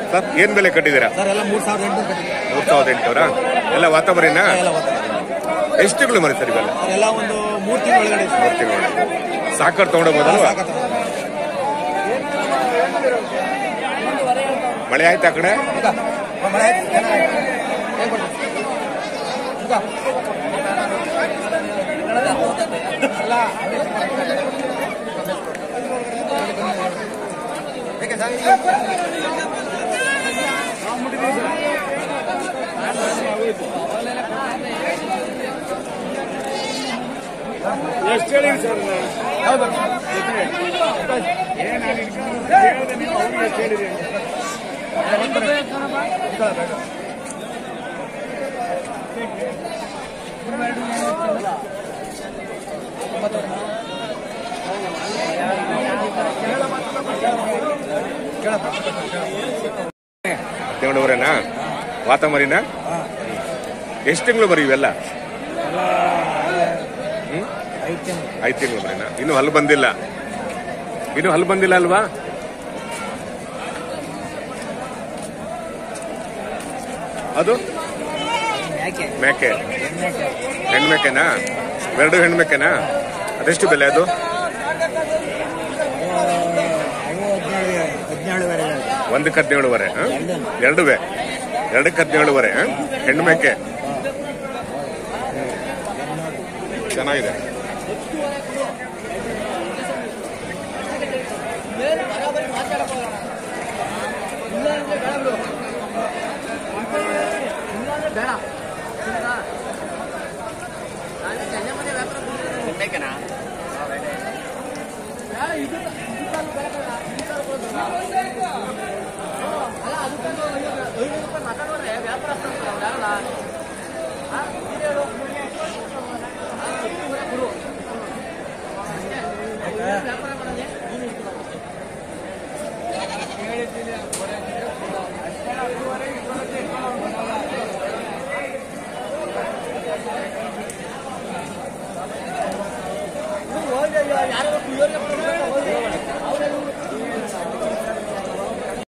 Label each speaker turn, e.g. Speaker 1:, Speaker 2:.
Speaker 1: Sir ಏನ್ ಬೆಲೆ ಕಟ್ಟಿದ್ದೀರಾ
Speaker 2: sir ಎಲ್ಲ ಮೂರ್ ಸಾವಿರದ ಎಂಟು ಕಟ್ಟಿದೆ
Speaker 1: ಮೂರ್ ಸಾವಿರದ ಎಂಟುನೂರ ಎಲ್ಲ ವಾತಾವರಣ
Speaker 2: ಎಲ್ಲ ಒತ್ತು.
Speaker 1: ಎಷ್ಟು ತಿಂಗಳು ಮರಿ ಸರ್ ಇವೆಲ್ಲ
Speaker 2: ಸರ್ ಎಲ್ಲ ಒಂದು ಮೂರ್ ತಿಂಗಳ ಒಳಗಡೆ ಇದೆ.
Speaker 1: ಮೂರ್ ತಿಂಗಳು ಸಾಕರ್ ತಗೊಂಡೋಗ್ಬೋದಲ್ವಾ
Speaker 2: ಸಾಕತ್ತ.
Speaker 1: ಮಳೆ ಆಯ್ತಾ ಆ ಕಡೆ
Speaker 2: ಈಗ, ಮಳೆ ಆಯ್ತು, ಏನಾಯ್ತು? ಹೇಗ್ ಬರ್ತೀವಿ? ಈಗ. ಹೇಗೆ ಸರ್?
Speaker 3: ಎಷ್ಟು ಹೇಳಿ ಸರ್
Speaker 2: ಯಾವ್ದು?
Speaker 1: ತಗೊಂಡವ್ರೇನಾ ವಾತಾವರಣ ಎಷ್ಟು ತಿಂಗಳು ಮರಿ ಇವೆಲ್ಲ ಹ್ಮ್ ಐದು ತಿಂಗಳು ಮರಿನಾ ಇನ್ನು ಹಲ್ಲು ಬಂದಿಲ್ಲ ಇನ್ನು ಹಲ್ಲು ಬಂದಿಲ್ಲ ಅಲ್ವಾ ಅದು
Speaker 2: ಯಾಕೆ
Speaker 1: ಮೇಕೆ ಹೆಣ್ಮೇಕೆನಾ ಎರಡು ಹೆಣ್ಮೇಕೆನಾ ಅದೆಷ್ಟು ಬೆಲೆ ಅದು
Speaker 2: ಹದಿನೇಳುವರೆ
Speaker 1: ಒಂದಕ್ಕೆ ಹದಿನೇಳುವರೆ ಹ? ಎರಡುವೆ ಎರಡಕ್ಕೆ ಹದಿನೇಳುವರೆ ಹ? ಹೆಣ್ಣು ಮೇಕೆ ಚೆನ್ನಾಗಿದೆ